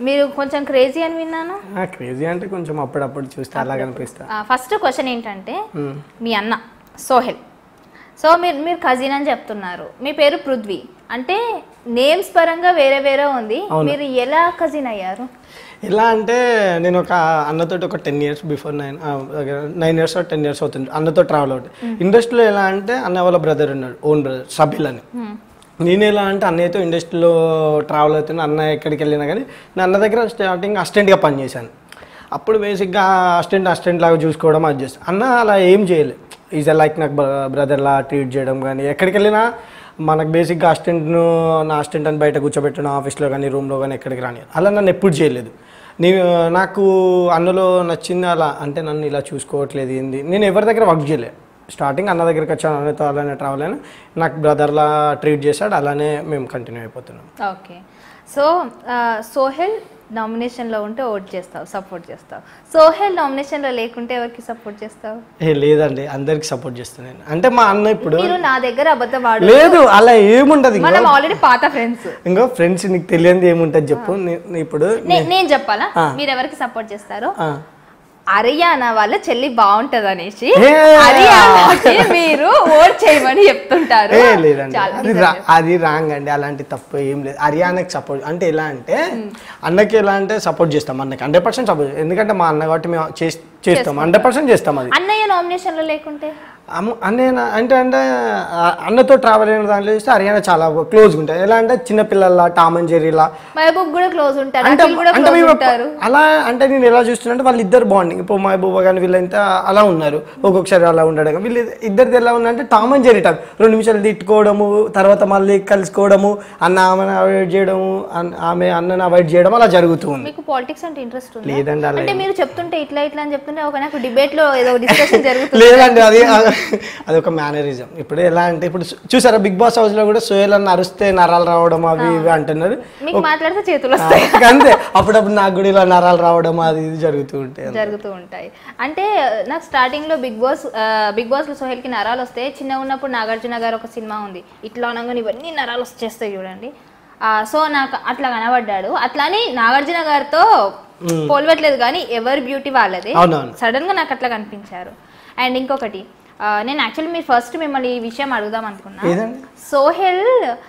మీరు కొంచెం క్రేజీ అని విన్నాను క్రేజీ అంటే కొంచెం అప్పుడప్పుడు చూస్తే అలా కనిపిస్తా ఫస్ట్ క్వశ్చన్ ఏంటంటే మీ అన్న సోహెల్ సో మీరు మీరు కజిన్ అని చెప్తున్నారు మీ పేరు పృథ్వీ అంటే నేమ్స్ పరంగా వేరే వేరే ఉంది మీరు ఎలా కజిన్ అయ్యారు ఎలా అంటే నేను ఒక అన్నతోటి ఒక ten years before nine nine years ten years అవుతుంది అన్నతో ట్రావెల్ అవుతుంది ఇండస్ట్రీలో ఎలా అంటే అన్న వాళ్ళ బ్రదర్ ఉన్నాడు ఓన్ బ్రదర్ సబిల్ అని నేను ఎలా అంటే అన్నయ్యతో ఇండస్ట్రీలో ట్రావెల్ అవుతున్నా అన్న ఎక్కడికి వెళ్ళినా కానీ నేను అన్న దగ్గర స్టార్టింగ్ అసిస్టెంట్గా పనిచేశాను అప్పుడు బేసిక్గా అసిస్టెంట్ అసిస్టెంట్ లాగా చూసుకోవడం అది చేస్తాను అన్న అలా ఏం చేయలేదు ఈజ్ లైక్ నాకు బ్రదర్లా ట్రీట్ చేయడం కానీ ఎక్కడికి వెళ్ళినా మనకు బేసిక్గా అసిస్టెంట్ను నా అసిస్టెంట్ అని బయట కూర్చోబెట్టడం ఆఫీస్లో కానీ రూమ్లో కానీ ఎక్కడికి రాని అలా నన్ను ఎప్పుడు చేయలేదు నేను నాకు అన్నలో నచ్చింది అలా అంటే నన్ను ఇలా చూసుకోవట్లేదు ఏంది నేను ఎవరి దగ్గర వర్క్ చేయలేదు స్టార్టింగ్ అన్న దగ్గరికి వచ్చాను అన్నతో అలానే ట్రావెల్ అయినా నాకు బ్రదర్లా ట్రీట్ చేశాడు అలానే మేము కంటిన్యూ అయిపోతున్నాం ఓకే సో ఆ, సోహెల్ నామినేషన్లో ఉంటే ఓట్ చేస్తావు సపోర్ట్ చేస్తావు సోహెల్ నామినేషన్లో లేకుంటే ఎవరికి సపోర్ట్ చేస్తావు ఏ లేదండి అందరికి సపోర్ట్ చేస్తున్నాను అంటే మా అన్న ఇప్పుడు మీరు నా దగ్గర అబద్ధం ఆడు లేదు అలా ఏముంటది ఇంకో మనం ఆల్రెడీ పాత ఫ్రెండ్స్ ఇంకో ఫ్రెండ్స్ నీకు తెలియంది ఏముంటది చెప్పు నే- నే ఇప్పుడు నేను చెప్పాలా మీరు ఎవరికి సపోర్ట్ చేస్తారు ఆ, హరియానా వాళ్ళ చెల్లి బాగుంటది అనేసి ఏ! హరియానాకి మీరు ఓట్ చేయమని చెప్తుంటారు ఏ లేదండి చాలా అది రా- అది రాంగ్ అండి అలాంటి తప్పు ఏం లేదు హర్యానాకి సపోర్ట్ అంటే ఎలా అంటే అన్నకి ఎలా అంటే సపోర్ట్ చేస్తాం అన్నకి హండ్రెడ్ పర్సెంట్ సపోర్ట్ ఎందుకంటే మా అన్న కాబట్టి మేము చేస్- చేస్తాం హండ్రెడ్ పర్సెంట్ చేస్తాం అది అన్నయ్య నామినేషన్ లో లేకుంటే అమ్మ- అన్నయ్య అంటే అంటే ఆ, అన్నతో ట్రావెల్ అయిన దాంట్లో చూస్తే హర్యానా చాలా క్లోజ్గా ఉంటాయి ఎలా అంటే చిన్నపిల్లల టామ్ అండ్ జెర్రీలా మహబూబ్ కూడా క్లోజ్ ఉంటారు అంటే అఖిల్ కూడా అంటే క్లోజ్ మేము ఉంటారు అలా అంటే నేను ఎలా చూస్తున్నా వాళ్ళు ఇద్దరు బాండింగ్ ఇప్పుడు మహబూబా కానీ వీళ్ళంతా అలా ఉన్నారు ఒక్కొక్కసారి అలా ఉండడం వీళ్ళు ఇద్దరిది ఎలా ఉందంటే టామ్ అండ్ జెర్రీ టైప్ రెండు నిమిషాలు తిట్టుకోవడము తర్వాత మళ్ళీ కలుసుకోవడము అన్న ఆమెను అవాయిడ్ చేయడము అన్- ఆమె అన్నను అవాయిడ్ చేయడం అలా జరుగుతూ ఉంది మీకు పాలిటిక్స్ అంటే ఇంట్రెస్ట్ ఉంది లేదండి అలా అంటే మీరు చెప్తుంటే ఇట్లా ఇట్లా అని చెప్తుంటే ఒక నాకు డిబేట్ లో ఏదో డిస్కషన్ జరుగుతుంది లేదండి అది అది ఒక మేనరిజం ఇప్పుడు ఎలా అంటే ఇప్పుడు చూ- చూసారా బిగ్ బాస్ హౌస్ లో కూడా సోయల్ అన్న అరిస్తే నరాలు రావడం అవి ఇవి అంటున్నారు మీకు మాట్లాడితే చేతులు వస్తాయి అంతే అప్పుడప్పుడు నాకు కూడా ఇలా నరాలు రావడం అది ఇది జరుగుతూ ఉంటాయి జరుగుతూ ఉంటాయి అంటే నాకు స్టార్టింగ్ లో బిగ్ బాస్ ఆ, బిగ్ బాస్ లో సోహెల్ కి నరాలు వస్తే చిన్న ఉన్నప్పుడు నాగార్జున గారు ఒక సినిమా ఉంది ఇట్లా అనగానే ఇవన్నీ నరాలు వచ్చేస్తాయి చూడండి ఆ, సో నాకు అట్లా కనబడ్డాడు అట్లానే నాగార్జున గారితో పోల్వట్లేదు కానీ ఎవరి బ్యూటీ వాళ్ళదే అవునవును సడన్ గా నాకు అట్లా కనిపించారు అండ్ ఇంకొకటి ఆ, నేను యాక్చువల్లీ మీరు ఫస్ట్ మిమ్మల్ని ఈ విషయం అడుగుదాం అనుకున్నా ఏదండి సోహెల్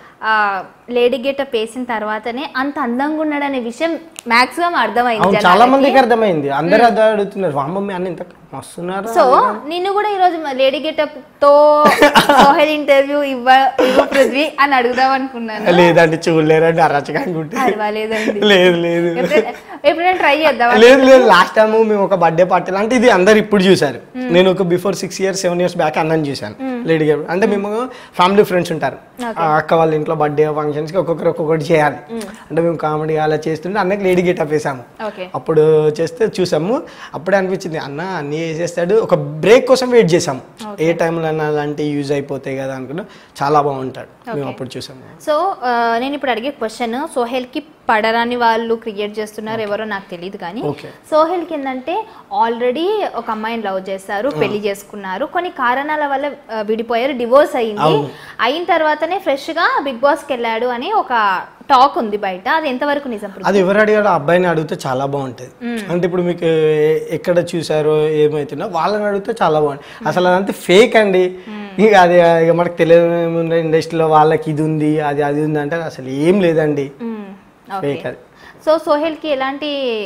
లేడీ గెటప్ వేసిన తర్వాతనే అంత అందంగా ఉన్నాడనే విషయం మాక్సిమం అర్థమైంది అవును చాలా మందికి అర్థమైంది అందరూ అదే అడుగుతున్నారు వామ్మమ్మ అన్న ఇంత మస్తున్నారా సో నిన్ను కూడా ఈరోజు లేడీ గెటప్ తో సోహెల్ ఇంటర్వ్యూ ఇవ్వ ఇవ్వ పృథ్వీ అని అడుగుదాం అనుకున్నాను లేదండి చూడలేరండి అరచకంగా ఉంటే పర్వాలేదండి లేదు లేదు ఎప్పుడైనా- ఎప్పుడైనా ట్రై చేద్దాం లేదు లేదు లాస్ట్ టైం మేము ఒక బర్త్డే పార్టీలో అంటే ఇది అందరు ఇప్పుడు చూసారు నేను ఒక before six years seven years back అన్నని చూశాను లేడీ గేమ్ అంటే మేము ఫ్యామిలీ ఫ్రెండ్స్ ఉంటారు ఆ అక్క వాళ్ళ ఇంట్లో బర్త్డే ఫంక్షన్స్కి ఒక్కొక్కరు ఒక్కొక్కటి చేయాలి అంటే మేము కామెడీ అలా చేస్తుంటే అన్నకి లేడీ గెటప్ వేసాము ఓకే అప్పుడు చేస్తే చూసాము అప్పుడే అనిపించింది అన్న అన్ని చేసేస్తాడు ఒక బ్రేక్ కోసం వెయిట్ చేసాము ఏ టైంలో అన్న అలాంటి యూజ్ అయిపోతాయి కదా అనుకున్నా చాలా బాగుంటాడు మేము అప్పుడు చూసాము సో ఆ, నేను ఇప్పుడు అడిగే క్వశ్చన్ సోహెల్ కి పడరాని వాళ్ళు క్రియేట్ చేస్తున్నారు ఎవరో నాకు తెలియదు కానీ ఓకే సోహెల్ కి ఏంటంటే ఆల్రెడీ ఒక అమ్మాయిని లవ్ చేస్తారు పెళ్లి చేసుకున్నారు కొన్ని కారణాల వల్ల ఆ, విడిపోయారు డివోర్స్ అయింది అయిన తర్వాతనే ఫ్రెష్ గా బిగ్ బాస్ కి వెళ్ళాడు అని ఒక టాక్ ఉంది బయట అది ఎంతవరకు నిజం పృథ్వీ? అది ఎవరు అడిగాడో ఆ అబ్బాయిని అడిగితే చాలా బాగుంటుంది అంటే ఇప్పుడు మీకు ఏ- ఎక్కడ చూసారో ఏమైతుందో వాళ్ళని అడిగితే చాలా బాగుంటుంది అసలు అదంతా ఫేక్ అండి ఇక అది ఇక మనకు తెలియదు ఇండస్ట్రీలో వాళ్ళకి ఇది ఉంది అది అది ఉంది అంటే అసలు ఏం లేదండి మ్మ్. ఓకే ఫేక్ అది సో సోహెల్ కి ఎలాంటి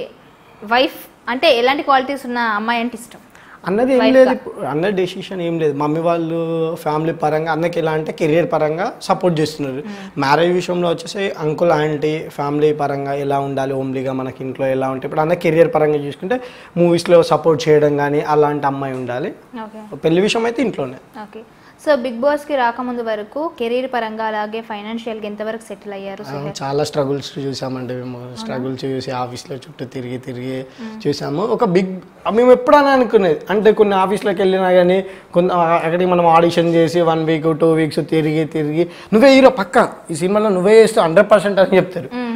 వైఫ్ అంటే ఎలాంటి క్వాలిటీస్ ఉన్న అమ్మాయి అంటే ఇష్టం అన్నది ఏం లేదు ఇప్పుడు అన్న డెసిషన్ ఏం లేదు మమ్మీ వాళ్ళు ఫ్యామిలీ పరంగా అన్నకి ఎలా అంటే కెరియర్ పరంగా సపోర్ట్ చేస్తున్నారు మ్యారేజ్ విషయంలో వచ్చేసి అంకుల్ ఆంటీ ఫ్యామిలీ పరంగా ఎలా ఉండాలి ఓమ్లీగా మనకి ఇంట్లో ఎలా ఉంటే ఇప్పుడు అన్న కెరియర్ పరంగా చూసుకుంటే మూవీస్లో సపోర్ట్ చేయడం కానీ అలాంటి అమ్మాయి ఉండాలి ఓకే పెళ్లి విషయం అయితే ఇంట్లోనే ఓకే సో బిగ్ బాస్ కి రాకముందు వరకు కెరీర్ పరంగా అలాగే ఫైనాన్షియల్ గా ఎంతవరకు సెటిల్ అయ్యారు ఆ, చాలా స్ట్రగుల్స్ చూసామండి మేము స్ట్రగుల్స్ చూసి ఆఫీస్లో చుట్టూ తిరిగి తిరిగి చూసాము ఒక బిగ్ మేము ఎప్పుడైనా అనుకునేది అంటే కొన్ని ఆఫీస్లోకి వెళ్ళినా కానీ కొంత అక్కడికి మనం ఆడిషన్ చేసి వన్ వీక్ టూ వీక్స్ తిరిగి తిరిగి నువ్వే హీరో పక్క ఈ సినిమాలో నువ్వే చేస్తావు హండ్రెడ్ పర్సెంట్ అని చెప్తారు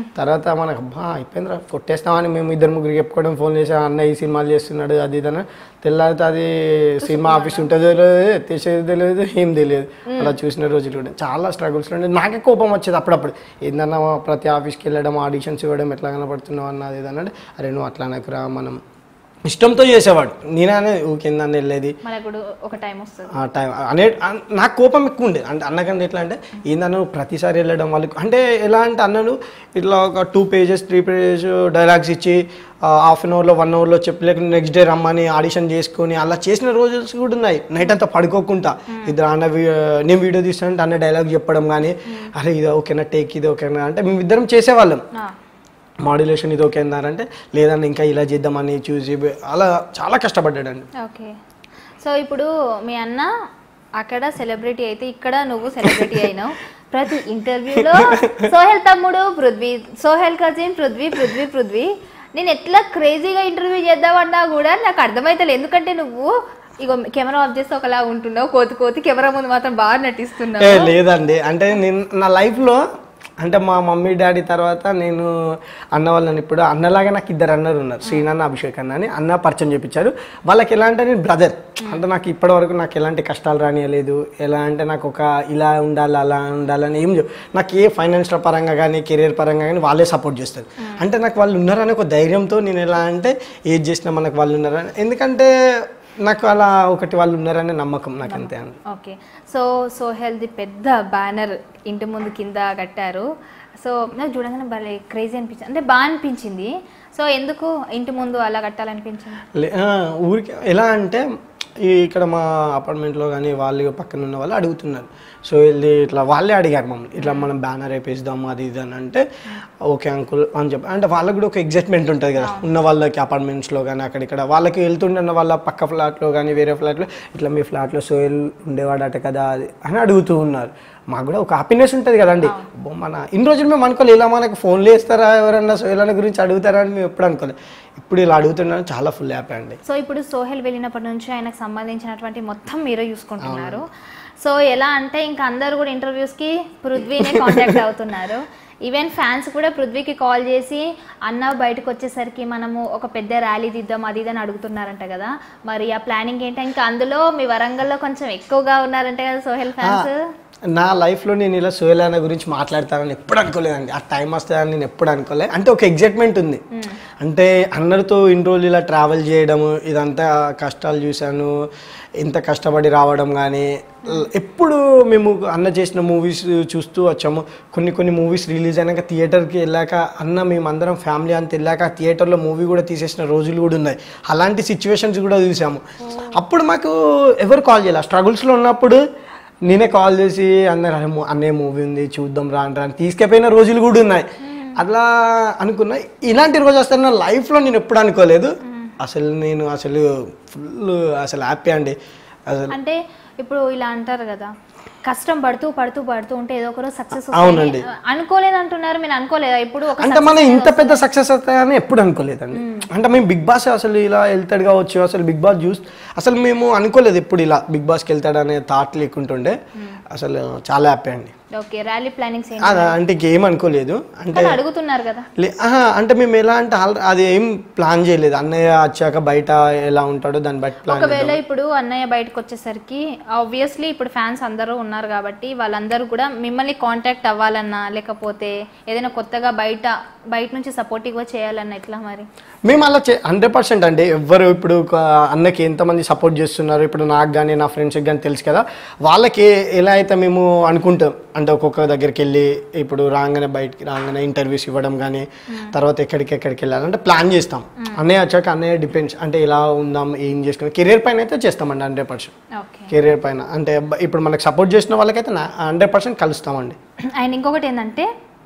తర్వాత మనకు అబ్బా అయిపోయిందిరా కొట్టేస్తామని మేము ఇద్దరు ముగ్గురు చెప్పుకోవడం ఫోన్ చేసి అన్న ఈ సినిమాలు చేస్తున్నాడు అది ఇదని తెల్లారితే అది సినిమా ఆఫీస్ ఉంటుందో తెలియదు తెచ్చేది తెలియదు ఏం తెలియదు అలా చూసిన రోజులు కూడా చాలా స్ట్రగుల్స్ ఉండే నాకే కోపం వచ్చేది అప్పుడప్పుడు ఏందన్నా ప్రతి ఆఫీస్కి వెళ్ళడం ఆడిషన్స్ ఇవ్వడం ఎట్లా కనపడుతున్నావు అన్నది ఇది అన్నది అరే నువ్వు అట్లా అనకురా మనం ఇష్టంతో చేసేవాడు నేనే ఊకిందని వెళ్ళేది మనకు కూడా ఒక టైం వస్తుంది ఆ టైం అనే అన్- నాకు కోపం ఎక్కువ ఉండే అంటే అన్నకంటే ఎట్లా అంటే ఏందన్న నువ్వు ప్రతిసారి వెళ్ళడం వాళ్ళకి అంటే ఎలా అంటే అన్నను ఇట్లా ఒక two pages three pages dialogues ఇచ్చి హాఫ్ అన్ అవర్లో వన్ అవర్లో చెప్పలేక నెక్స్ట్ డే రమ్మని ఆడిషన్ చేసుకొని అలా చేసిన రోజులు కూడా ఉన్నాయి నైట్ అంతా పడుకోకుండా ఇద్దరు అన్న వీ- నేను వీడియో తీస్తానంటే అన్న డైలాగ్ చెప్పడం కానీ అరే ఇది ఓకేనా టేక్ ఇది ఓకేనా అంటే మేము ఇద్దరం చేసేవాళ్ళం ఆ, మాడ్యులేషన్ ఇది ఓకే అన్నారంటే లేదన్న ఇంకా ఇలా చేద్దామని చూసి అలా చాలా కష్టపడ్డాడండి ఓకే సో ఇప్పుడు మీ అన్న అక్కడ సెలబ్రిటీ అయితే ఇక్కడ నువ్వు సెలబ్రిటీ అయినావు ప్రతి ఇంటర్వ్యూలో సోహెల్ తమ్ముడు పృథ్వీ సోహెల్ కజిన్ పృథ్వీ పృథ్వీ పృథ్వీ నేను ఎట్లా క్రేజీగా ఇంటర్వ్యూ చేద్దామన్నా కూడా నాకు అర్థమైతలేదు ఎందుకంటే నువ్వు ఇగో కెమెరా ఆఫ్ చేస్తే ఒకలా ఉంటున్నావు కోతి కోతి కెమెరా ముందు మాత్రం బాగా నటిస్తున్నావు ఏ లేదండి అంటే నేను నా లైఫ్లో అంటే మా మమ్మీ డాడీ తర్వాత నేను అన్న వాళ్ళని ఇప్పుడు అన్నలాగా నాకు ఇద్దరు అన్నలు ఉన్నారు శ్రీనాన్న అభిషేక్ అన్న అని అన్న పరిచయం చేయించారు వాళ్ళకి ఎలా అంటే నేను బ్రదర్ అంటే నాకు ఇప్పటి వరకు నాకు ఎలాంటి కష్టాలు రానియలేదు ఎలా అంటే నాకు ఒక ఇలా ఉండాలి అలా ఉండాలని ఏం చెప్ నాకు ఏ ఫైనాన్షియల్ పరంగా కానీ కెరీర్ పరంగా కానీ వాళ్ళే సపోర్ట్ చేస్తారు అంటే నాకు వాళ్ళు ఉన్నారని ఒక ధైర్యంతో నేను ఎలా అంటే ఏది చేసినా మనకు వాళ్ళు ఉన్నారని ఎందుకంటే నాకు అలా ఒకటి వాళ్ళు ఉన్నారనే నమ్మకం నాకు అంతే అండి ఓకే సో సోహెల్ది పెద్ద బ్యానర్ ఇంటి ముందు కింద కట్టారు సో నాకు చూడగానే భలే క్రేజీ అనిపించింది అంటే బాగా అనిపించింది సో ఎందుకు ఇంటి ముందు అలా కట్టాలనిపించింది లే- ఆ, ఊరికి ఎలా అంటే ఈ ఇక్కడ మా అపార్ట్మెంట్లో కానీ వాళ్ళు పక్కన ఉన్న వాళ్ళు అడుగుతున్నారు సో వెళ్ళి ఇట్లా వాళ్ళే అడిగారు మమ్మల్ని ఇట్లా మనం బ్యానర్ వేపిస్తాము అది ఇది అని అంటే ఓకే అంకుల్ అని చెప్పి అంటే వాళ్ళకి కూడా ఒక ఎగ్జైట్మెంట్ ఉంటుంది కదా ఉన్న వాళ్ళకి అపార్ట్మెంట్స్లో కానీ అక్కడిక్కడ వాళ్ళకి వెళ్తుండే వాళ్ళ పక్క ఫ్లాట్లో కానీ వేరే ఫ్లాట్లో ఇట్లా మీ ఫ్లాట్లో సోయల్ ఉండేవాడట కదా అది అని అడుగుతూ ఉన్నారు మాకు కూడా ఒక హ్యాపీనెస్ ఉంటుంది కదండి అబ్బో మన ఇన్ని రోజులు మేము అనుకోలేదు ఇలా మనకు ఫోన్లు వేస్తారా ఎవరన్నా సోయల్ అన్న గురించి అడుగుతారా అని మేము ఎప్పుడు అనుకోలేదు ఇప్పుడు ఇలా అడుగుతున్నాను చాలా ఫుల్ హ్యాపీ అండి సో ఇప్పుడు సోహెల్ వెళ్ళినప్పటి నుంచి ఆయనకు సంబంధించినటువంటి మొత్తం మీరే చూసుకుంటున్నారు సో ఎలా అంటే ఇంకా అందరూ కూడా ఇంటర్వ్యూస్కి పృథ్వీనే కాంటాక్ట్ అవుతున్నారు ఈవెన్ ఫ్యాన్స్ కూడా పృథ్వీకి కాల్ చేసి అన్న బయటకు వచ్చేసరికి మనము ఒక పెద్ద ర్యాలీ తీద్దాం అది ఇది అని అడుగుతున్నారంట కదా మరి ఆ ప్లానింగ్ ఏంటో ఇంకా అందులో మీ వరంగల్లో కొంచెం ఎక్కువగా ఉన్నారంట కదా సోహెల్ ఫ్యాన్స్ నా లైఫ్లో నేను ఇలా సోయల్ అన్న గురించి మాట్లాడతానని ఎప్పుడు అనుకోలేదండి ఆ టైం వస్తుందని నేను ఎప్పుడు అనుకోలేదు అంటే ఒక ఎగ్జైట్మెంట్ ఉంది అంటే అందరితో ఇన్ని రోజులు ఇలా ట్రావెల్ చేయడము ఇదంతా కష్టాలు చూశాను ఇంత కష్టపడి రావడం కానీ ఎప్పుడు మేము అన్న చేసిన మూవీస్ చూస్తూ వచ్చాము కొన్ని కొన్ని మూవీస్ రిలీజ్ అయినాక థియేటర్కి వెళ్ళాక అన్న మేమందరం ఫ్యామిలీ అంత వెళ్ళాక థియేటర్లో మూవీ కూడా తీసేసిన రోజులు కూడా ఉన్నాయి అలాంటి సిచ్యువేషన్స్ కూడా చూసాము అప్పుడు మాకు ఎవరు కాల్ చేయాలి స్ట్రగుల్స్లో ఉన్నప్పుడు నేనే కాల్ చేసి అన్నారు "అరే, మూ- అన్నయ్య మూవీ ఉంది చూద్దాం రా అని రా" అని తీసుకెళ్ళిన రోజులు కూడా ఉన్నాయి అట్లా అనుకున్నా ఇలాంటి రోజు వస్తాను నా లైఫ్లో నేను ఎప్పుడు అనుకోలేదు అసలు నేను అసలు ఫుల్ అసలు హ్యాపీ అండి అసలు అంటే ఇప్పుడు ఇలా అంటారు కదా కష్టం పడుతూ పడుతూ పడుతూ ఉంటే ఏదో ఒకరోజు సక్సెస్ అవునండి. అనుకోలేదు అంటున్నారు మీరు అనుకోలేదా ఇప్పుడు ఒక అంటే మనం ఇంత పెద్ద సక్సెస్ అవుతాయని ఎప్పుడు అనుకోలేదండి అంటే మేము బిగ్ బాస్ అసలు ఇలా వెళ్తాడు కావచ్చు అసలు బిగ్ బాస్ చూస్ అసలు మేము అనుకోలేదు ఎప్పుడు ఇలా బిగ్ బాస్కి వెళ్తాడనే థాట్ లేకుంటుండే అసలు చాలా హ్యాపీ అండి ఓకే ర్యాలీ ప్లానింగ్స్ ఏంటి అలా అంటే ఇంకేం అనుకోలేదు అంటే కానీ అడుగుతున్నారు కదా లే- ఆహా, అంటే మేము ఎలా అంటే ఆల్- అది ఏం ప్లాన్ చేయలేదు అన్నయ్య వచ్చాక బయట ఎలా ఉంటాడో దాన్ని బట్టి ప్లాన్ ఒకవేళ ఇప్పుడు అన్నయ్య బయటకు వచ్చేసరికి ఆబ్వియస్లీ ఇప్పుడు ఫ్యాన్స్ అందరూ ఉన్నారు కాబట్టి వాళ్ళందరూ కూడా మిమ్మల్ని కాంటాక్ట్ అవ్వాలన్నా లేకపోతే ఏదైనా కొత్తగా బయట బయట నుంచి సపోర్టివ్గా చేయాలన్నా ఎట్లా మరి మేము అలా హండ్రెడ్ పర్సెంట్ అండి ఎవ్వరు ఇప్పుడు ఒక అన్నకి ఎంతమంది సపోర్ట్ చేస్తున్నారు ఇప్పుడు నాకు కానీ నా ఫ్రెండ్స్కి కానీ తెలుసు కదా వాళ్ళకి ఎలా అయితే మేము అనుకుంటాం అంటే ఒక్కొక్క దగ్గరికి వెళ్ళి ఇప్పుడు రాగానే బయటికి రాగానే ఇంటర్వ్యూస్ ఇవ్వడం కానీ తర్వాత ఎక్కడికి ఎక్కడికి వెళ్ళాలి అంటే ప్లాన్ చేస్తాం అన్నయ్య వచ్చాక అన్నయ్య డిపెండ్స్ అంటే ఎలా ఉందాం ఏం చేసుకుని కెరీర్ పైన అయితే చేస్తామండి హండ్రెడ్ పర్సెంట్ ఓకే కెరీర్ పైన అంటే బ- ఇప్పుడు మనకు సపోర్ట్ చేసిన వాళ్ళకైతే హండ్రెడ్ పర్సెంట్ కలుస్తామండి అండ్ ఇంకొకటి ఏంటంటే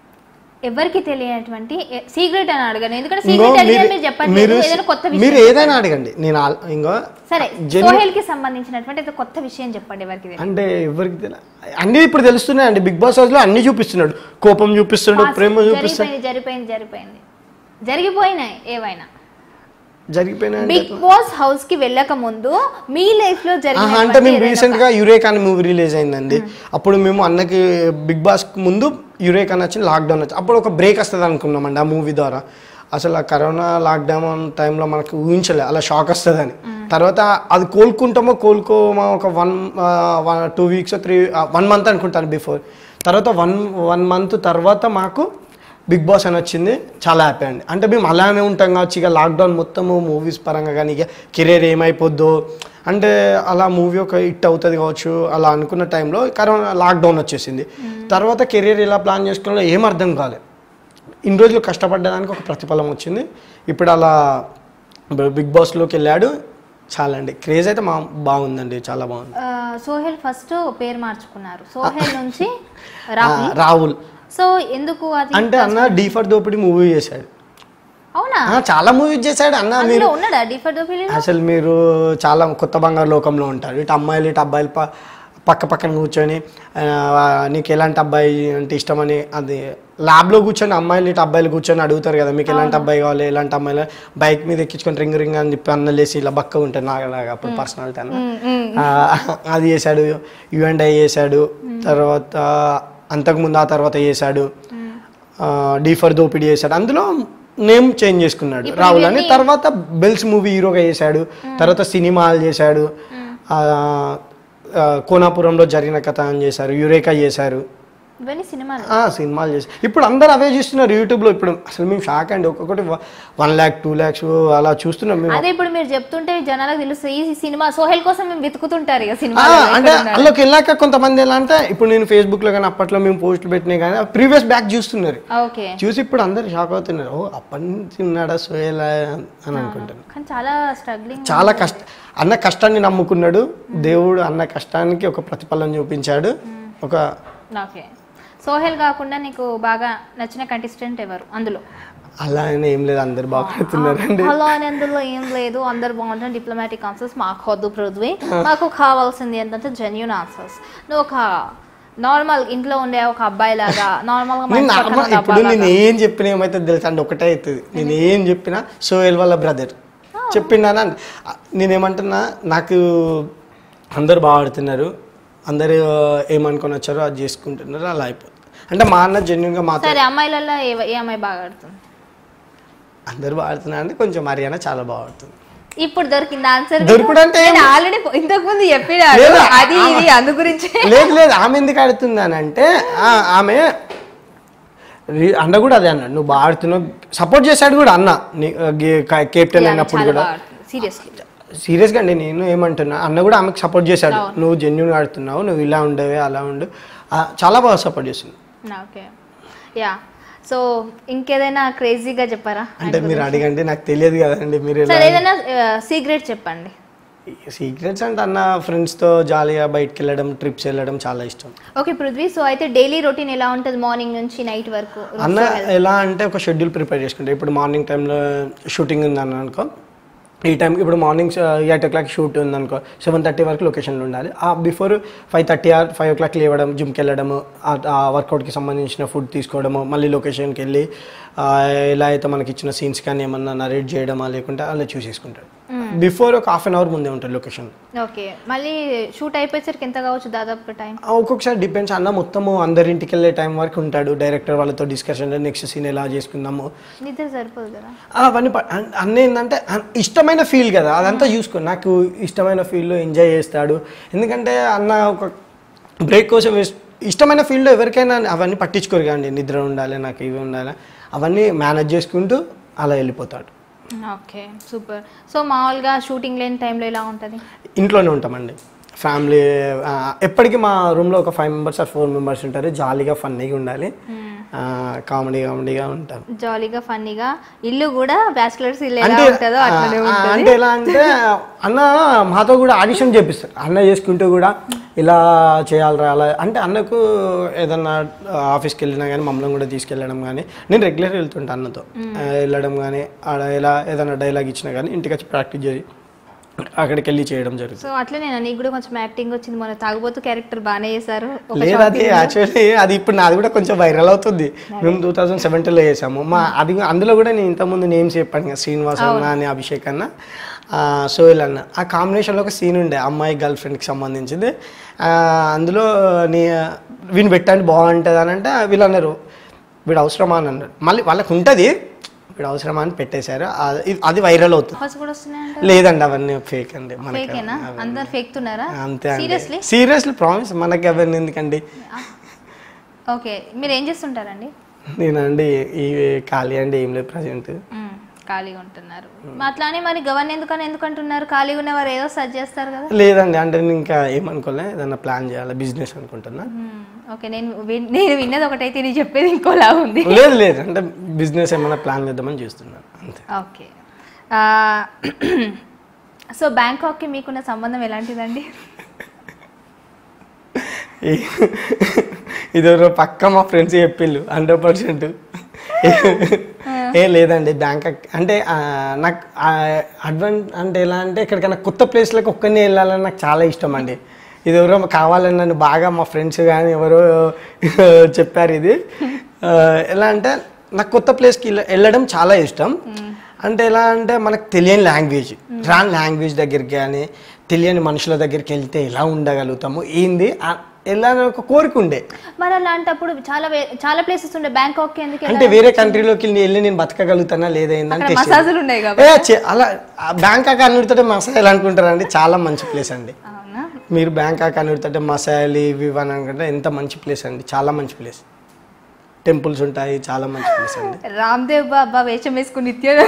ఎవరికి తెలియనటువంటి సీక్రెట్ అని అడగను ఎందుకంటే ఇంకో సీక్రెట్ అడిగితే మీరు- మీరు చెప్పట్లేదు మీరు ఏదైనా కొత్త విషయం మీరు ఏదైనా అడగండి నేను ఆల్- ఇంకో సరే జెన్యు- సోహెల్ కి సంబంధించినటువంటి ఏదో కొత్త విషయం చెప్పండి ఎవరికి తెలియదు. అంటే ఎవరికి తెల అన్నీ ఇప్పుడు తెలుస్తున్నాయి అండి బిగ్ బాస్ హౌస్ లో అన్ని చూపిస్తున్నాడు కోపం చూపిస్తున్నాడు ప్రేమ చూపిస్తాడు జరిగిపోయింది జరిగిపోయింది జరిగిపోయింది జరిగిపోయినాయి ఏవైనా జరిగిపోయినా బిగ్ బాస్ హౌస్ కి వెళ్ళక ముందు మీ లైఫ్ లో ఆహా, అంటే మేము రీసెంట్ గా యురేక్ అనే మూవీ రిలీజ్ అయిందండి అప్పుడు మేము అన్నకి బిగ్ బాస్ ముందు యురేక్ అని వచ్చింది లాక్డౌన్ వచ్చి అప్పుడు ఒక బ్రేక్ వస్తుంది అనుకున్నామండి ఆ మూవీ ద్వారా అసలు ఆ కరోనా లాక్డౌన్ టైంలో మనకు ఊహించలే అలా షాక్ వస్తుందని తర్వాత అది కోలుకుంటామో కోలుకోమో ఒక one two weeks three one month అనుకుంటాను బిఫోర్ తర్వాత వన్ వన్ మంత్ తర్వాత మాకు బిగ్ బాస్ అని వచ్చింది చాలా హ్యాపీ అండి అంటే మేము అలానే ఉంటాం కావచ్చు ఇక లాక్డౌన్ మొత్తము మూవీస్ పరంగా కానీ ఇక కెరీర్ ఏమైపోద్దో అంటే అలా మూవీ ఒక హిట్ అవుతుంది కావచ్చు అలా అనుకున్న టైంలో కరోనా లాక్డౌన్ వచ్చేసింది తర్వాత కెరీర్ ఎలా ప్లాన్ చేసుకోవాలో ఏం అర్థం కాలేదు ఇన్ని రోజులు కష్టపడ్డదానికి ఒక ప్రతిఫలం వచ్చింది ఇప్పుడు అలా బిగ్ బాస్లోకి వెళ్ళాడు చాలా అండి క్రేజ్ అయితే మా బాగుందండి చాలా బాగుంది సోహెల్ ఫస్ట్ పేరు మార్చుకున్నారు సోహెల్ నుంచి ఆ, రాహుల్ రాహుల్ సో ఎందుకు అది అంటే అన్న డీ ఫర్ దోపిడి మూవీ చేశాడు అవునా ఆ, చాలా మూవీస్ చేశాడు అన్న మీరు అందులో ఉన్నాడా డిఫర్ దో ఫిలిం అసలు మీరు చాలా కొత్త బంగారు లోకంలో ఉంటారు ఇటు అమ్మాయిలు ఇటు అబ్బాయిలు ప- పక్క పక్కన కూర్చొని ఆ, నీకు ఎలాంటి అబ్బాయి అంటే ఇష్టమని అది ల్యాబ్లో కూర్చొని అమ్మాయిలు ఇటు అబ్బాయిలు కూర్చొని అడుగుతారు కదా మీకు ఎలాంటి అబ్బాయి కావాలి ఎలాంటి అమ్మాయిలు బైక్ మీద ఎక్కించుకొని రింగ్ రింగ్ అని చెప్పి అన్నలేసి ఇలా బక్క ఉంటారు నాగలాగా అప్పుడు పర్సనాలిటీ అన్న ఆ, అది చేశాడు యు అండ్ ఐ చేశాడు తర్వాత అంతకుముందు ఆ తర్వాత చేశాడు డీ ఫర్ దోపిడి చేశాడు అందులో నేమ్ చేంజ్ చేసుకున్నాడు రాహుల్ అని తర్వాత బెల్స్ మూవీ హీరోగా చేశాడు తర్వాత సినిమాలు చేశాడు ఆ, ఆ, కోనాపురంలో జరిగిన కథ అని చేశారు యురేకా చేశారు ఇవన్నీ సినిమాలు ఆ, సినిమాలు చేశారు ఇప్పుడు అందరు అవే చూస్తున్నారు యూట్యూబ్లో ఇప్పుడు అసలు మేము షాక్ అండి ఒక్కొక్కటి వన్ ల్యాక్ టూ ల్యాక్స్ అలా చూస్తున్నాం మేము అదే ఇప్పుడు మీరు చెప్తుంటే జనాలకు తెలుస్తుంది ఈ సినిమా సోహెల్ కోసం మేము వెతుకుతుంటారు ఇక సినిమా ఆ, అంటే అందులోకి వెళ్ళాక కొంతమంది ఎలా అంటే ఇప్పుడు నేను ఫేస్బుక్ లో కానీ అప్పట్లో మేము పోస్టులు పెట్టినా కానీ ప్రీవియస్ బ్యాక్ చూస్తున్నారు ఓకే చూసి ఇప్పుడు అందరు షాక్ అవుతున్నారు ఓ అప్పటి నుంచి ఉన్నాడా సోయల్ అని అనుకుంటాను కానీ చాలా స్ట్రగ్లింగ్ చాలా కష్ట అన్న కష్టాన్ని నమ్ముకున్నాడు దేవుడు అన్న కష్టానికి ఒక ప్రతిఫలం చూపించాడు ఒక ఓకే సోహెల్ కాకుండా నీకు బాగా నచ్చిన కంటెస్టెంట్ ఎవరు అందులో అలా అని ఏం లేదు అందరు బాగుపడుతున్నారండి హలో అని అందులో ఏం లేదు అందరు బాగుంటుంది డిప్లొమాటిక్ ఆన్సర్స్ మాకు వద్దు పృథ్వీ మాకు కావాల్సింది ఏంటంటే జెన్యున్ ఆన్సర్స్ నువ్వు ఒక నార్మల్ ఇంట్లో ఉండే ఒక అబ్బాయి లాగా నార్మల్ గా నేను మంచి పక్కన నార్మల్ ఉన్న ఇప్పుడు నేను ఏం చెప్పినా ఏమైతే తెలుసా అండి ఒకటే అవుతుంది నేను ఏం చెప్పినా సోయల్ వాళ్ళ బ్రదర్ చెప్పిండా నేనేమంటున్నా నాకు అందరు బాగా ఆడుతున్నారు అందరు ఏమనుకొని వచ్చారో అది చేసుకుంటున్నారు అలా అయిపోతుంది అంటే మా అన్న జెన్యున్గా మాతో సరే అమ్మాయిలలో ఏ ఏ అమ్మాయి బాగా ఆడుతుంది అందరు బాగా ఆడుతున్నారు అంటే కొంచెం హర్యానా చాలా బాగా ఆడుతుంది ఇప్పుడు దొరికింది ఆన్సర్ దొరుకుడు అంటే ఏం- ఆల్రెడీ ఇంతకు ముందు చెప్పినాడు లేదా? అది ఇది అందు గురించి లేదు లేదు ఆమె ఎందుకు ఆడుతుంది అని అంటే ఆ, ఆమె రి- అన్న కూడా అదే అన్నాడు నువ్వు బాగా ఆడుతున్నావు సపోర్ట్ చేశాడు కూడా అన్న కెప్టెన్ అయినప్పుడు కూడా సీరియస్లీ సీరియస్గా అండి నేను ఏమంటున్నా అన్న కూడా ఆమెకు సపోర్ట్ చేశాడు నువ్వు జెన్యున్ ఆడుతున్నావు నువ్వు ఇలా ఉండవే అలా ఉండు ఆ, చాలా బాగా సపోర్ట్ చేస్తుంది ఓకే యా సో ఇంకేదైనా క్రేజీగా చెప్పారా అంటే మీరు అడగండి నాకు తెలియదు కదండి మీరు ఎలా సరే ఏదైనా సీక్రెట్ చెప్పండి సీక్రెట్స్ అంటే అన్న ఫ్రెండ్స్తో జాలీగా బయటకు వెళ్ళడం ట్రిప్స్ వెళ్ళడం చాలా ఇష్టం ఓకే పృథ్వీ సో అయితే డైలీ రొటీన్ ఎలా ఉంటుంది మార్నింగ్ నుంచి నైట్ వరకు అన్న ఎలా అంటే ఒక షెడ్యూల్ ప్రిపేర్ చేసుకుంటే ఇప్పుడు మార్నింగ్ టైంలో షూటింగ్ ఉంది అన్న అనుకో ఈ టైంకి ఇప్పుడు morning eight o'clock shoot ఉంది అనుకో సెవెన్ థర్టీ వరకు లొకేషన్లో ఉండాలి ఆ before five thirty or five o'clock లేవడం జిమ్కి వెళ్ళడము ఆ- ఆ వర్కౌట్కి సంబంధించిన ఫుడ్ తీసుకోవడము మళ్ళీ లొకేషన్కి వెళ్ళి ఆ, ఎలా అయితే మనకి ఇచ్చిన సీన్స్ కానీ ఏమన్నా నరేట్ చేయడమా లేకుంటే అలా చూసేసుకుంటాడు బిఫోర్ ఒక హాఫ్ అన్ అవర్ ముందే ఉంటుంది లొకేషన్ ఓకే మళ్ళీ షూట్ అయిపోయేసరికి ఎంత కావచ్చు దాదాపు టైం ఒక్కొక్కసారి డిపెండ్స్ అన్న మొత్తము అందరింటికి వెళ్ళే టైం వరకు ఉంటాడు డైరెక్టర్ వాళ్ళతో డిస్కషన్ నెక్స్ట్ సీన్ ఎలా చేసుకుందాము నిద్ర సరిపోదు కదా అవన్నీ ప- అన్- అన్నీ ఏంటంటే అన్- ఇష్టమైన ఫీల్ కదా అదంతా చూసుకో నాకు ఇష్టమైన ఫీల్డ్లో ఎంజాయ్ చేస్తాడు ఎందుకంటే అన్న ఒక బ్రేక్ కోసం వేస్- ఇష్టమైన ఫీల్డ్లో ఎవరికైనా అవన్నీ పట్టించుకోరు కానీ నిద్ర ఉండాలి నాకు ఇవి ఉండాలి అవన్నీ మేనేజ్ చేసుకుంటూ అలా వెళ్ళిపోతాడు ఓకే సూపర్ సో మామూలుగా షూటింగ్ లేని టైంలో ఎలా ఉంటుంది ఇంట్లోనే ఉంటామండి ఫ్యామిలీ ఆ, ఎప్పటికీ మా రూమ్లో ఒక five members or four members ఉంటారు జాలీగా ఫన్నీగా ఉండాలి కామెడీ కామెడీగా ఉంటాం జాలీగా ఫన్నీగా ఇల్లు కూడా బ్యాచిలర్స్ ఇల్లు ఎలా అంటే ఉంటుందో అట్లనే ఆ, ఉంటుంది అంటే ఎలా అంటే అన్న మాతో కూడా ఆడిషన్ చేపిస్తారు అన్న చేసుకుంటూ కూడా ఇలా చేయాలరా అలా అంటే అన్నకు ఏదన్నా ఆఫీస్కి వెళ్ళినా కానీ మమ్మల్ని కూడా తీసుకెళ్ళడం కానీ నేను రెగ్యులర్ వెళ్తుంటా అన్నతో ఆ, వెళ్ళడం కానీ ఆడ ఎలా ఏదైనా డైలాగ్ ఇచ్చినా కానీ ఇంటికి వచ్చి ప్రాక్టీస్ చేసి అక్కడికి వెళ్ళి చేయడం జరుగుతుంది సో అట్లే నేను నీకు కూడా కొంచెం యాక్టింగ్ వచ్చింది మన తాగుబోతు క్యారెక్టర్ బాగానే చేశారు ఒక లేదు అది యాక్చువల్లీ అది ఇప్పుడు నాది కూడా కొంచెం వైరల్ అవుతుంది మేము టూ థౌజండ్ సెవెంటీన్లో చేసాము మా అది అందులో కూడా నేను ఇంతకుముందు నేమ్స్ చెప్పాను కదా శ్రీనివాస్ అన్న అని అభిషేక్ అన్న ఆ, సోహెల్ అన్న ఆ కాంబినేషన్లో ఒక సీన్ ఉండే అమ్మాయి గర్ల్ ఫ్రెండ్కి సంబంధించింది ఆ, అందులో నీ వీని పెట్టండి బాగుంటుంది అని అంటే వీళ్ళు అన్నారు వీడు అవసరమా అని అన్నారు మళ్ళీ వాళ్ళకి ఉంటుంది వీడు అవసరమా అని పెట్టేశారు ఆ- ఇది- అది వైరల్ అవుతుంది ఆఫర్స్ కూడా వస్తున్నాయంట లేదండి అవన్నీ ఫేక్ అండి మనకి ఫేకేనా అందరు ఫేక్తున్నారా అంతే అండి సీరియస్లీ సీరియస్లీ ప్రామిస్ మనకి అవన్నీ ఎందుకండి ఓకే మీరు ఏం చేస్తుంటారండి నేనండి ఈ ఖాళీ అండి ఏం లేదు ప్రజెంట్ మ్మ్. ఖాళీగా ఉంటున్నారు అట్లానే మరి గవర్న ఎందుకని ఎందుకు అంటున్నారు ఖాళీగా ఉన్నవారు ఏదో సర్చ్ చేస్తారు కదా లేదండి అంటే నేను ఇంకా ఏమనుకోలే ఏదన్నా ప్లాన్ చేయాలి బిజినెస్ అనుకుంటున్నా మ్మ్. ఓకే నేను విన్- నేను విన్నది ఒకటైతే నీ చెప్పేది ఇంకోలా ఉంది లేదు లేదు అంటే బిజినెస్ ఏమైనా ప్లాన్ చేద్దామని చూస్తున్నాను అంతే ఓకే ఆ, సో బ్యాంకాక్కి మీకున్న సంబంధం ఎలాంటిదండి ఈ- ఇది ఎవరో పక్క మా ఫ్రెండ్స్ చెప్పిళ్ళు హండ్రెడ్ పర్సెంట్ ఏ లేదండి బ్యాంక్ అంటే ఆ, నాకు అడ్వాన్ అంటే ఎలా అంటే ఎక్కడికైనా కొత్త ప్లేస్లకు ఒక్కనే వెళ్ళాలని నాకు చాలా ఇష్టం అండి ఇది ఎవరో కావాలని నన్ను బాగా మా ఫ్రెండ్స్ కానీ ఎవరో చెప్పారు ఇది ఆ, ఎలా అంటే నాకు కొత్త ప్లేస్కి వెళ్ళడం చాలా ఇష్టం అంటే ఎలా అంటే మనకు తెలియని లాంగ్వేజ్ రాని లాంగ్వేజ్ దగ్గరికి కానీ తెలియని మనుషుల దగ్గరికి వెళ్తే ఎలా ఉండగలుగుతాము ఏంది ఆ- ఎలా అని ఒక కోరిక ఉండే మరి అలాంటప్పుడు చాలా వే- చాలా ప్లేసెస్ ఉండే బ్యాంకాక్కి ఎందుకు వెళ్ళాలి? అంటే వేరే కంట్రీలోకి వెళ్ళి వెళ్ళి నేను బతకగలుగుతానా లేదా ఏంటంటే అక్కడ మసాజులు ఉన్నాయి కాబట్టి ఏ చే- అలా బ్యాంకాక్ అనుడితో మసాజ్ ఎలా అనుకుంటారండి చాలా మంచి ప్లేస్ అండి అవునా మీరు బ్యాంకాక్ అనుడితో మసాయిల్ ఇవి ఇవి అని అనుకుంటే ఎంత మంచి ప్లేస్ అండి చాలా మంచి ప్లేస్ టెంపుల్స్ ఉంటాయి చాలా మంచి ప్లేస్ అండి రామ్దేవ్ బాబా వేషం వేసుకుని నిత్యం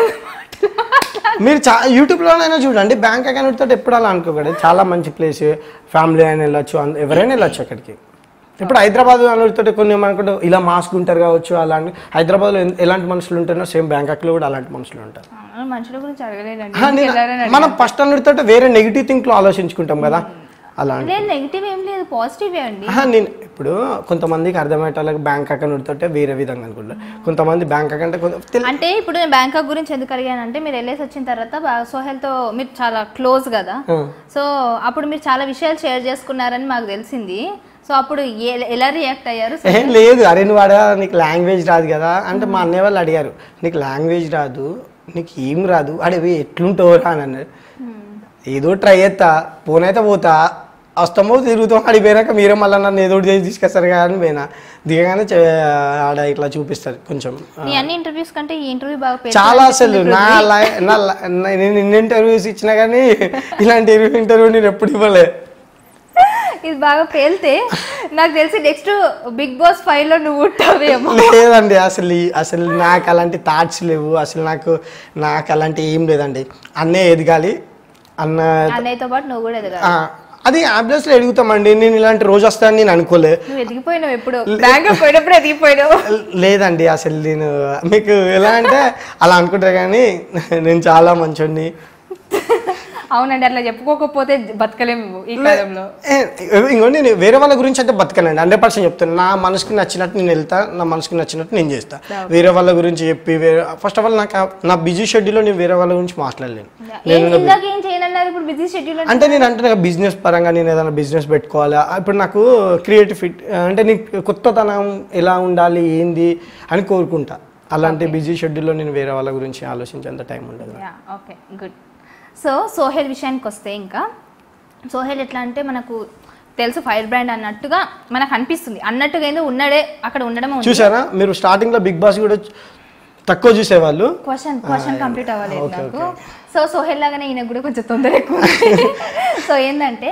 మీరు చా యూట్యూబ్లోనైనా చూడండి బ్యాంకాక్ అనుడితో ఎప్పుడు అలా అనుకోకూడదు చాలా మంచి ప్లేస్ ఫ్యామిలీ అయినా వెళ్ళొచ్చు అంద- ఎవరైనా వెళ్ళొచ్చు అక్కడికి ఇప్పుడు హైదరాబాద్ అనుడితో కొన్ని అనుకుంటే ఇలా మాస్క్ ఉంటారు కావచ్చు అలాంటి హైదరాబాద్లో ఎన్- ఎలాంటి మనుషులు ఉంటున్నారో సేమ్ బ్యాంకాక్లో కూడా అలాంటి మనుషులు ఉంటారు మనుషుల గురించి అడగలేదండి ఆ, నేను- మనం ఫస్ట్ అనుడితో వేరే నెగిటివ్ థింక్ లో ఆలోచించుకుంటాం కదా అలా అంటే. లేదు నెగిటివ్ ఏం లేదు పాజిటివే అండి ఆహా, నేను ఇప్పుడు కొంతమందికి అర్థమయ్యేటోళ్ళకి బ్యాంక్ అకౌంట్ తోటే వేరే విధంగా అనుకుంటారు కొంతమంది బ్యాంక్ అకౌంట్ కొంత తెలి- అంటే ఇప్పుడు నేను బ్యాంకాక్ గురించి ఎందుకు అడిగానంటే మీరు వెళ్ళేసి వచ్చిన తర్వాత బా- సోహెల్తో మీరు చాలా క్లోజ్ కదా ఆ. సో అప్పుడు మీరు చాలా విషయాలు షేర్ చేసుకున్నారని మాకు తెలిసింది సో అప్పుడు ఏ- ఎలా రియాక్ట్ అయ్యారు ఏ లేదు అరే నువ్వు అడగా నీకు లాంగ్వేజ్ రాదు కదా అంటే మా అన్నయ్య వాళ్ళు అడిగారు నీకు లాంగ్వేజ్ రాదు నీకు ఏం రాదు అడివి ఎట్లుంటావురా అని అన్నారు ఏదో ట్రై చేస్తా పోనైతే పోతా వస్తామో తిరుగుతాం అడిగి పోయినాక మీరే మళ్ళీ నన్ను ఏదో ఒకటి చేసి తీసుకొస్తారు కదా అని పోయినా దిగగానే చే- ఆడ ఇట్లా చూపిస్తారు కొంచెం నీ అన్ని ఇంటర్వ్యూస్ కంటే ఈ ఇంటర్వ్యూ బాగా పేరు చాలా అసలు నా లై- నా లై- నా- నేను ఇన్ని ఇంటర్వ్యూస్ ఇచ్చినా కానీ ఇలాంటి ఇంటర్వ్యూ నేను ఎప్పుడు ఇవ్వలే ఇది బాగా పేలితే నాకు తెలిసి నెక్స్ట్ బిగ్ బాస్ ఫైవ్ లో నువ్వు ఉంటావేమో లేదండి అసలు ఈ- అసలు నాకు అలాంటి థాట్స్ లేవు అసలు నాకు నాకు అలాంటి ఏం లేదండి అన్నే ఎదగాలి అన్న అన్నయ్యతో పాటు నువ్వు కూడా ఎదగాలి ఆ, అది అంబులెన్స్లో ఎదుగుతామండి నేను ఇలాంటి రోజు వస్తానని నేను అనుకోలే నువ్వు ఎదిగిపోయినావు ఎప్పుడు బ్యాంక్ పోయినప్పుడు ఎదిగిపోయినావు లేదండి అసలు నేను మీకు ఎలా అంటే అలా అనుకుంటారు కానీ నేను చాలా మంచోడిని అవునండి అట్లా చెప్పుకోకపోతే బతకలేము ఈ కాలంలో ఏ, ఇంకో నేను వేరే వాళ్ళ గురించి అయితే బతకనండి హండ్రెడ్ పర్సెంట్ చెప్తాను నా మనసుకి నచ్చినట్టు నేను వెళ్తా నా మనసుకి నచ్చినట్టు నేను చేస్తా వేరే వాళ్ళ గురించి చెప్పి వేరే ఫస్ట్ ఆఫ్ ఆల్ నాకు ఆ- నా బిజీ షెడ్యూల్లో నేను వేరే వాళ్ళ గురించి మాట్లాడలేను ఏం ఇందాక ఏం చేయనన్నారు ఇప్పుడు బిజీ షెడ్యూల్ అంటే నేను అంటే బిజినెస్ పరంగా నేను ఏదైనా బిజినెస్ పెట్టుకోవాలి ఆ, ఇప్పుడు నాకు క్రియేటివ్ ఫిట్ అంటే నీకు కొత్తతనం ఎలా ఉండాలి ఏంది అని కోరుకుంటా అలాంటి బిజీ షెడ్యూల్లో నేను వేరే వాళ్ళ గురించి ఆలోచించేంత టైం ఉండదు yeah okay good so Sohel విషయానికి వస్తే ఇంకా సోహెల్ ఎట్లా అంటే మనకు తెలుసు ఫైర్ బ్రాండ్ అన్నట్టుగా మనకు అనిపిస్తుంది అన్నట్టుగా ఏందో ఉన్నాడే అక్కడ ఉండడమే ఉంది చూసారా మీరు స్టార్టింగ్ లో బిగ్ బాస్ కూడా తక్కువ చూసేవాళ్ళు క్వశ్చన్ క్వశ్చన్ కంప్లీట్ అవ్వలేదు నాకు సో సోహెల్ లాగానే ఈయన కూడా కొంచెం తొందర ఎక్కువ సో ఏంటంటే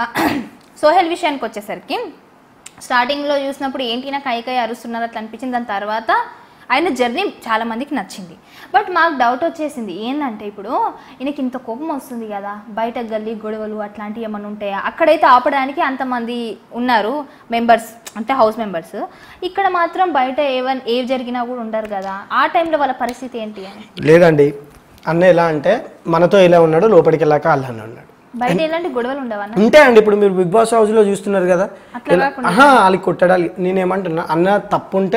సోహెల్ విషయానికి వచ్చేసరికి స్టార్టింగ్లో చూసినప్పుడు ఏంటి నాకు కైకై అరుస్తున్నారు అట్లా అనిపించింది దాని తర్వాత ఆయన జర్నీ చాలా మందికి నచ్చింది బట్ మాకు డౌట్ వచ్చేసింది ఏంటంటే ఇప్పుడు ఈయనకి ఇంత కోపం వస్తుంది కదా బయట గల్లీ గొడవలు అట్లాంటివి ఏమైనా ఉంటాయా అక్కడైతే ఆపడానికి అంతమంది ఉన్నారు మెంబర్స్ అంటే హౌస్ మెంబర్స్ ఇక్కడ మాత్రం బయట ఏవన్ ఏవి జరిగినా కూడా ఉండరు కదా ఆ టైంలో వాళ్ళ పరిస్థితి ఏంటి అని లేదండి అన్న ఎలా అంటే మనతో ఎలా ఉన్నాడు లోపలికి వెళ్ళాక అల్లానే ఉన్నాడు బయట ఎలాంటి గొడవలు ఉండవన్న అంతే అండి ఇప్పుడు మీరు బిగ్ బాస్ హౌస్ లో చూస్తున్నారు కదా అట్లా ఎలా- ఆహా వాళ్ళకి కొట్టడాలి నేనేమంటున్నా అన్న తప్పు ఉంటే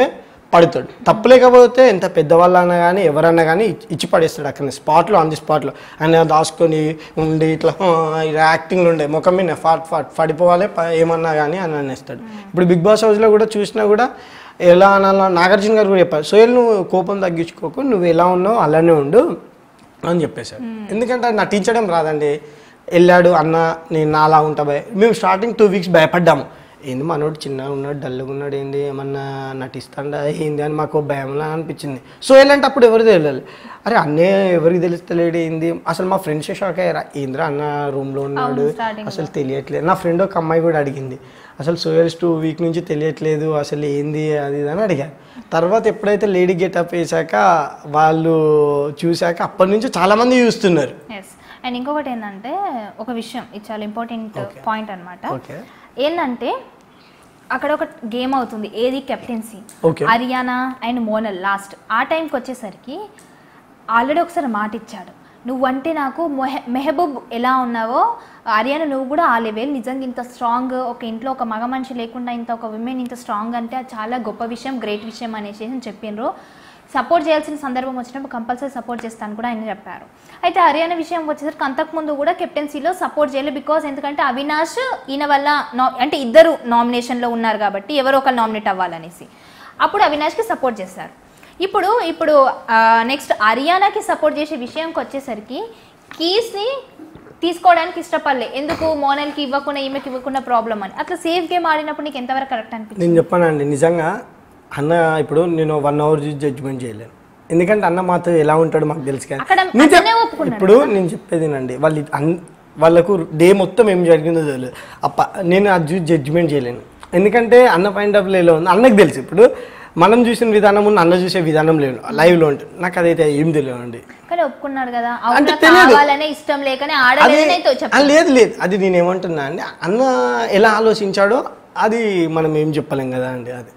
పడుతాడు తప్పు లేకపోతే ఎంత పెద్దవాళ్ళన్నా కానీ ఎవరన్నా కానీ ఇచ్చి- ఇచ్చి పడేస్తాడు అక్కడ స్పాట్లో ఆన్ ది స్పాట్లో ఆయన దాచుకొని ఉండి ఇట్లా "ఆ, ఇలా యాక్టింగ్లు ఉండే ముఖం మీద ఫాట్ ఫాట్ పడిపోవాలి ప- ఏమన్నా కానీ అని అనేస్తాడు ఇప్పుడు బిగ్ బాస్ హౌస్లో కూడా చూసినా కూడా ఎలా అనాలా నాగార్జున గారు కూడా చెప్పారు సోయల్ నువ్వు కోపం తగ్గించుకోకు నువ్వు ఎలా ఉన్నావు అలానే ఉండు అని చెప్పేశారు ఎందుకంటే అది నటించడం రాదండి వెళ్ళాడు అన్న నేను నాలా ఉంటా భయ మేము స్టార్టింగ్ టూ వీక్స్ భయపడ్డాము ఏంది మనోడు చిన్నగా ఉన్నాడు డల్గా ఉన్నాడు ఏంది ఏమన్నా నటిస్తాడా ఏంది అని మాకు భయంలా అనిపించింది సో ఎలాంటి అప్పుడు ఎవరు తెలియాలి అరే అన్నే ఎవరికి తెలుస్తలేడు ఏంది అసలు మా ఫ్రెండ్స్ షాక్ అయ్యారా ఏంద్రా అన్న రూమ్లో ఉన్నాడు starting అసలు తెలియట్లేదు నా ఫ్రెండ్ ఒక అమ్మాయి కూడా అడిగింది అసలు సోయల్స్ టూ వీక్ నుంచి తెలియట్లేదు అసలు ఏంది అది ఇది అని అడిగాను తర్వాత ఎప్పుడైతే లేడీ గెటప్ వేసాక వాళ్ళు చూశాక అప్పటి నుంచి చాలామంది చూస్తున్నారు ఎస్ అండ్ ఇంకొకటి ఏంటంటే ఒక విషయం ఇది చాలా ఇంపార్టెంట్ పాయింట్ అన్నమాట ఓకే ఏంటంటే అక్కడ ఒక గేమ్ అవుతుంది ఏది captaincy Okay. Ariyana and Monal last ఆ టైంకి వచ్చేసరికి ఆల్రెడీ ఒకసారి మాట ఇచ్చాడు నువ్వంటే నాకు మొహ మెహబూబ్ ఎలా ఉన్నావో హరియానా నువ్వు కూడా ఆ లెవెల్ నిజంగా ఇంత స్ట్రాంగ్ ఒక ఇంట్లో ఒక మగ మనిషి లేకుండా ఇంత ఒక విమెన్ ఇంత స్ట్రాంగ్ అంటే అది చాలా గొప్ప విషయం గ్రేట్ విషయం అనేసి చెప్పిండ్రు సపోర్ట్ చేయాల్సిన సందర్భం వచ్చినప్పుడు కంపల్సరీ సపోర్ట్ చేస్తాను కూడా ఆయన చెప్పారు అయితే హర్యానా విషయం వచ్చేసరికి అంతకుముందు కూడా కెప్టెన్సీలో సపోర్ట్ చేయలేదు బికాస్ ఎందుకంటే అవినాష్ ఈయన వల్ల నా అంటే ఇద్దరు నామినేషన్లో ఉన్నారు కాబట్టి ఎవరో ఒకరు నామినేట్ అవ్వాలనేసి అప్పుడు అవినాష్కి సపోర్ట్ చేశారు ఇప్పుడు ఇప్పుడు నెక్స్ట్ హర్యానాకి సపోర్ట్ చేసే విషయంకి వచ్చేసరికి కీస్ని తీసుకోవడానికి ఇష్టపడలే ఎందుకు మోనల్కి ఇవ్వకుండా ఈమెకి ఇవ్వకుండా ప్రాబ్లం అని అట్లా సేఫ్ గేమ్ ఆడినప్పుడు నీకు ఎంతవరకు కరెక్ట్ అనిపించింది నేను చెప్పానండి నిజంగా అన్న ఇప్పుడు నేను వన్ అవర్ జడ్జ్మెంట్ చేయలేను ఎందుకంటే అన్న మాతో ఎలా ఉంటాడో మాకు తెలుసు కానీ అక్కడ నేను చెప్- అన్ననే ఒప్పుకున్నాడు ఇప్పుడు నేను చెప్పేదేనండి వాళ్ళు అన్ వాళ్ళకు డే మొత్తం ఏం జరిగిందో తెలియదు అప్ప నేను అది చూసి జడ్జిమెంట్ చేయలేను ఎందుకంటే అన్న పాయింట్ ఆఫ్ వ్యూలో ఉంది అన్నకు తెలుసు ఇప్పుడు మనం చూసిన విధానం ఉన్న అన్న చూసే విధానం లేదు లైవ్లో ఉంటుంది నాకు అదైతే ఏం తెలియదు అండి కానీ ఒప్పుకున్నాడు కదా అంటే అవునా తెలియదు. కావాలనే ఇష్టం లేకనే అది ఆడలేదనే ఆ, చెప్పాను లేదు లేదు అది నేను ఏమంటున్నా అండి అన్న ఎలా ఆలోచించాడో అది మనం ఏం చెప్పలేం కదా అండి అది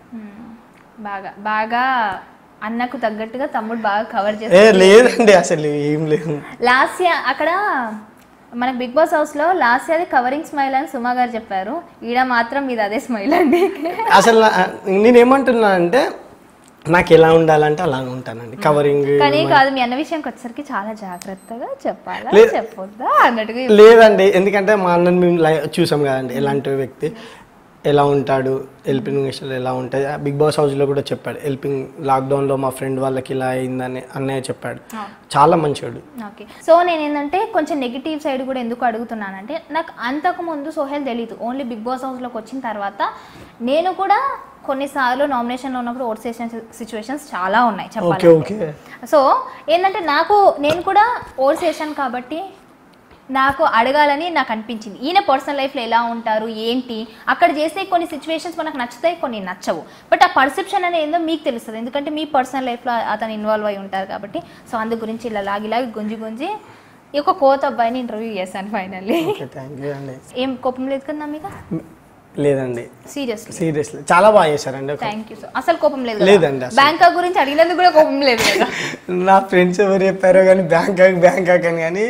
బాగా బాగా అన్నకు తగ్గట్టుగా తమ్ముడు బాగా కవర్ ఏ చేస్తాడు లేదండి అసలు ఏం లేదు లాస్ట్ ఇయర్ అక్కడ మనకు బిగ్ బాస్ హౌస్ లో లాస్ట్ ఇయర్ కవరింగ్ స్మైల్ అని సుమా గారు చెప్పారు ఈడ మాత్రం మీద అదే స్మైల్ అండి అసలు నా- నేను ఏమంటున్నా అంటే నాకు ఎలా ఉండాలంటే అలా ఉంటానండి కవరింగ్ కానీ కాదు మీ అన్న విషయంకి వచ్చేసరికి చాలా జాగ్రత్తగా చెప్పాలా లే- చెప్పొద్దా అన్నట్టుగా లేదండి ఎందుకంటే మా అన్నని మేము లై- చూసాం కదండి ఎలాంటి వ్యక్తి ఎలా ఉంటాడు హెల్పింగ్ విషయాలు ఎలా ఉంటాయి బిగ్ బాస్ హౌస్లో కూడా చెప్పాడు హెల్పింగ్ లాక్డౌన్లో మా ఫ్రెండ్ వాళ్ళకి ఇలా అయిందని అన్నయ్య చెప్పాడు చాలా మంచివాడు ఓకే సో నేను ఏంటంటే కొంచెం నెగిటివ్ సైడ్ కూడా ఎందుకు అడుగుతున్నానంటే నాకు అంతకు ముందు సోహెల్ తెలీదు ఓన్లీ బిగ్ బాస్ హౌస్లోకి వచ్చిన తర్వాత నేను కూడా కొన్నిసార్లు నామినేషన్లో ఉన్నప్పుడు ఓట్ చేసిన సిచ్యువేషన్స్ చాలా ఉన్నాయి ఓకే చెప్పాలి ఓకే సో ఏంటంటే నాకు నేను కూడా ఓట్స్ వేసాను కాబట్టి నాకు అడగాలని నాకు అనిపించింది ఈయన పర్సనల్ లైఫ్లో ఎలా ఉంటారు ఏంటి అక్కడ చేసే కొన్ని సిచ్యువేషన్స్ మనకు నచ్చుతాయి కొన్ని నచ్చవు బట్ ఆ పర్సెప్షన్ అనేది ఏందో మీకు తెలుస్తుంది ఎందుకంటే మీ పర్సనల్ లైఫ్లో అతను ఇన్వాల్వ్ అయి ఉంటారు కాబట్టి సో అందు గురించి ఇలా లాగి లాగి గుంజి గుంజి ఈ ఒక కోత అబ్బాయిని ఇంటర్వ్యూ చేశాను ఫైనల్లీ ఓకే థ్యాంక్ యూ అండి ఏం కోపం లేదు కదా నా మీద లేదండి సీరియస్లీ సీరియస్లీ చాలా బాగా చేశారండి ఒక- థ్యాంక్ యూ సో అసలు కోపం లేదు లేదండి అసలు. బ్యాంకాక్ గురించి అడిగినందుకు కూడా కోపం లేదు కదా నా ఫ్రెండ్స్ ఎవరు చెప్పారో కానీ బ్యాంకాక్ బ్యాంకాక్ అని కానీ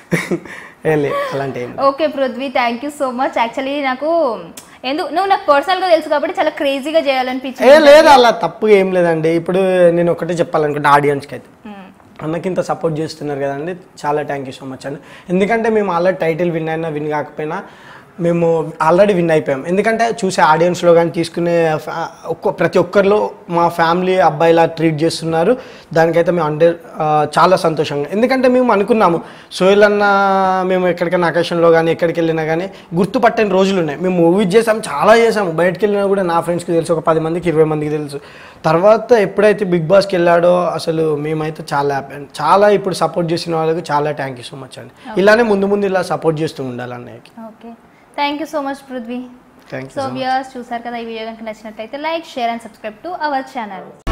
ఏ లేదు అలాంటి ఏం లేదు. Okay Prithvi thank you so much actually నాకు ఎందుకు నువ్వు నాకు పర్సనల్గా తెలుసు కాబట్టి చాలా క్రేజీగా ఏ చేయాలనిపించింది లేదు అలా తప్పు ఏం లేదండి ఇప్పుడు నేను ఒకటే చెప్పాలనుకుంటే ఆడియన్స్కి అయితే మ్మ్. అన్నకి ఇంత సపోర్ట్ చేస్తున్నారు కదండి చాలా థ్యాంక్ యూ సో మచ్ అండి ఎందుకంటే మేము ఆల్రెడీ టైటిల్ విన్ అయినా విన్ కాకపోయినా మేము ఆల్రెడీ విన్ అయిపోయాం ఎందుకంటే చూసే ఆడియన్స్లో కానీ తీసుకునే fa- ఒక్క ప్రతి ఒక్కరిలో మా ఫ్యామిలీ అబ్బాయిలా ట్రీట్ చేస్తున్నారు దానికైతే మేము అంటే చాలా సంతోషంగా ఎందుకంటే మేము అనుకున్నాము సోయల్ అన్న మేము ఎక్కడికైనా అకేషన్లో కానీ ఎక్కడికి వెళ్ళినా కానీ గుర్తుపట్టని రోజులు ఉన్నాయి మేము మూవీస్ చేసాం చాలా చేసాము బయటకు వెళ్ళినా కూడా నా ఫ్రెండ్స్కి తెలుసు ఒక పది మందికి ఇరవై మందికి తెలుసు తర్వాత ఎప్పుడైతే బిగ్ బాస్కి వెళ్ళాడో అసలు మేమైతే చాలా హ్యాపీ అండి చాలా ఇప్పుడు సపోర్ట్ చేసిన వాళ్ళకి చాలా థ్యాంక్ యూ సో మచ్ అండి ఇలానే ముందు ముందు ఇలా సపోర్ట్ చేస్తూ ఉండాలి అన్నయ్యకి okay thank you so much Prithvi thank you so viewers చూసారు కదా ఈ వీడియో కనుక నచ్చినట్లయితే like share and subscribe to our channel